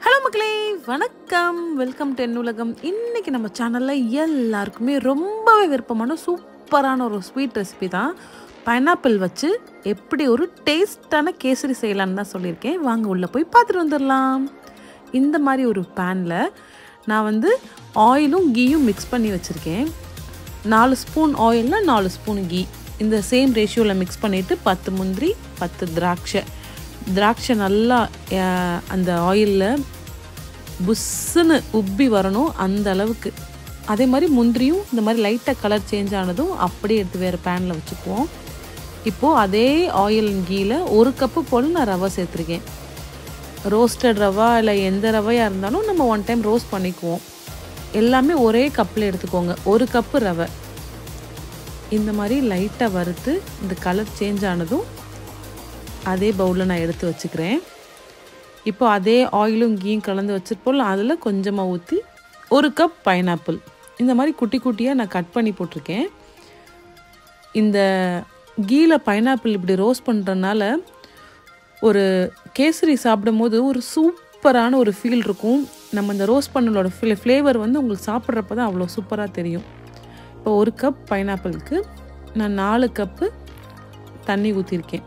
hello மக்களே வணக்கம் welcome to என் உலகம் இன்னைக்கு நம்ம சேனலில் எல்லாருக்குமே ரொம்பவே விருப்பமான சூப்பரான ஒரு ஸ்வீட் ரெசிபி தான் பைனாப்பிள் வச்சு எப்படி ஒரு டேஸ்டான கேசரி செய்யலான்னு தான் சொல்லியிருக்கேன் வாங்க உள்ளே போய் பார்த்துட்டு வந்துடலாம் இந்த மாதிரி ஒரு பேனில் நான் வந்து ஆயிலும் கீயும் மிக்ஸ் பண்ணி வச்சுருக்கேன் நாலு ஸ்பூன் ஆயிலில் நாலு ஸ்பூன் கீ இந்த சேம் ரேஷியோவில் மிக்ஸ் பண்ணிவிட்டு பத்து முந்திரி பத்து திராட்சை திராட்சை நல்லா அஹ், அந்த ஆயிலில் புஸ்ஸுன்னு உப்பி வரணும் அந்த அளவுக்கு அதே மாதிரி முந்திரியும் இந்த மாதிரி லைட்டாக கலர் சேஞ்ச் ஆனதும் அப்படியே எடுத்து வேறு பேனில் வச்சுக்குவோம் இப்போது அதே ஆயில் கீயில் ஒரு கப்பு போல் நான் ரவை சேர்த்துருக்கேன் ரோஸ்டட் ரவா இல்லை எந்த ரவையாக இருந்தாலும் நம்ம ஒன் டைம் ரோஸ்ட் பண்ணிக்குவோம் எல்லாமே ஒரே கப்பில் எடுத்துக்கோங்க ஒரு கப்பு ரவை இந்த மாதிரி லைட்டாக வறுத்து இந்த கலர் சேஞ்ச் ஆனதும் அதே பவுலில் நான் எடுத்து வச்சுக்கிறேன் இப்போ அதே ஆயிலும் கீயும் கலந்து வச்சிருப்போம் அதில் கொஞ்சமாக ஊற்றி ஒரு கப் பைனாப்பிள் இந்த மாதிரி குட்டி குட்டியாக நான் கட் பண்ணி போட்டிருக்கேன் இந்த கீல பைனாப்பிள் இப்படி ரோஸ்ட் பண்ணுறதுனால ஒரு கேசரி சாப்பிடும் போது ஒரு சூப்பரான ஒரு ஃபீல் இருக்கும் நம்ம இந்த ரோஸ்ட் பண்ணலோட ஃப்ளே ஃப்ளேவர் வந்து உங்களுக்கு சாப்பிட்றப்ப தான் அவ்வளோ சூப்பராக தெரியும் இப்போ ஒரு கப் பைனாப்பிளுக்கு நான் நாலு கப்பு தண்ணி ஊற்றிருக்கேன்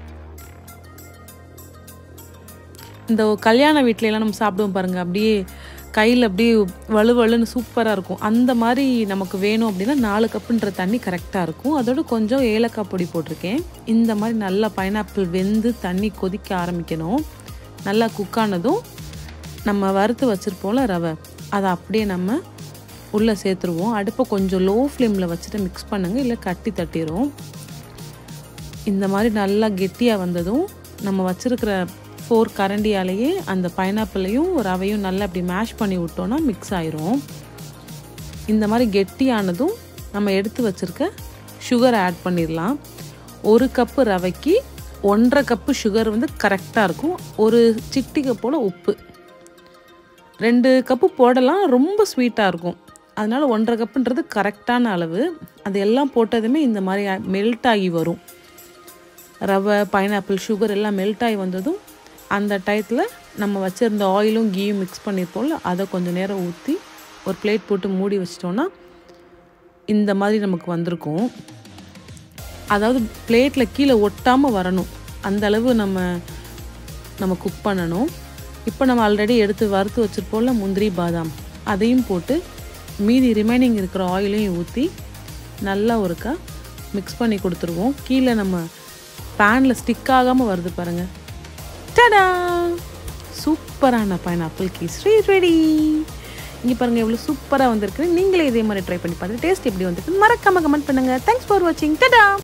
இந்த கல்யாண வீட்ல எல்லாம் நம்ம சாப்பிடுவோம் பாருங்க அப்படியே கையில் அப்படியே வலுவலுன்னு சூப்பராக இருக்கும் அந்த மாதிரி நமக்கு வேணும் அப்படின்னா நாலு கப்புன்ற தண்ணி கரெக்டாக இருக்கும் அதோட கொஞ்சம் ஏலக்காய் பொடி போட்டிருக்கேன் இந்த மாதிரி நல்லா பைனாப்பிள் வெந்து தண்ணி கொதிக்க ஆரம்பிக்கணும் நல்லா குக் ஆனதும் நம்ம வறுத்து வச்சுருப்போம்ல ரவை அதை அப்படியே நம்ம உள்ளே சேர்த்துருவோம் அடுப்பை கொஞ்சம் லோ ஃப்ளேமில் வச்சுட்டு மிக்ஸ் பண்ணுங்க இல்லை கட்டி தட்டிடும் இந்த மாதிரி நல்லா கெட்டியாக வந்ததும் நம்ம வச்சுருக்கிற ஃபோர் கரண்டியாலேயே அந்த பைனாப்பிளையும் ரவையும் நல்லா அப்படி மேஷ் பண்ணி விட்டோன்னா மிக்ஸ் ஆயிரும் இந்த மாதிரி கெட்டியானதும் நம்ம எடுத்து வச்சுருக்க சுகர் ஆட் பண்ணிடலாம் ஒரு கப்பு ரவைக்கு ஒன்றரை கப்பு சுகர் வந்து கரெக்டாக இருக்கும் ஒரு சிட்டிகை போல் உப்பு ரெண்டு கப்பு போடலாம் ரொம்ப ஸ்வீட்டாக இருக்கும் அதனால் ஒன்றரை கப்புன்றது கரெக்டான அளவு அது எல்லாம் போட்டதுமே இந்த மாதிரி மெல்ட் ஆகி வரும் ரவை பைனாப்பிள் சுகர் எல்லாம் மெல்ட் ஆகி வந்ததும் அந்த டயத்தில் நம்ம வச்சுருந்த ஆயிலும் கீயும் மிக்ஸ் பண்ணியிருப்போம்ல அதை கொஞ்சம் நேரம் ஊற்றி ஒரு பிளேட் போட்டு மூடி வச்சிட்டோன்னா இந்த மாதிரி நமக்கு வந்திருக்கும் அதாவது பிளேட்டில் கீழே ஒட்டாமல் வரணும் அந்த அளவு நம்ம நம்ம குக் பண்ணணும் இப்போ நம்ம ஆல்ரெடி எடுத்து வறுத்து வச்சுருப்போம்ல முந்திரி பாதாம் அதையும் போட்டு மீதி ரிமைனிங் இருக்கிற ஆயிலையும் ஊற்றி நல்லா ஒருக்கா மிக்ஸ் பண்ணி கொடுத்துருவோம் கீழே நம்ம பேனில் ஸ்டிக் ஆகாமல் வருது பாருங்கள் டடா சூப்பரான பைனாப்பிள் கேசரி ரெடி இங்கே பாருங்கள் எவ்வளோ சூப்பராக வந்திருக்கு நீங்களே இதே மாதிரி ட்ரை பண்ணி பார்த்துட்டு டேஸ்ட் எப்படி வந்திருக்கு மறக்காமல் கமெண்ட் பண்ணுங்கள் தேங்க்ஸ் ஃபார் வாட்சிங் டடா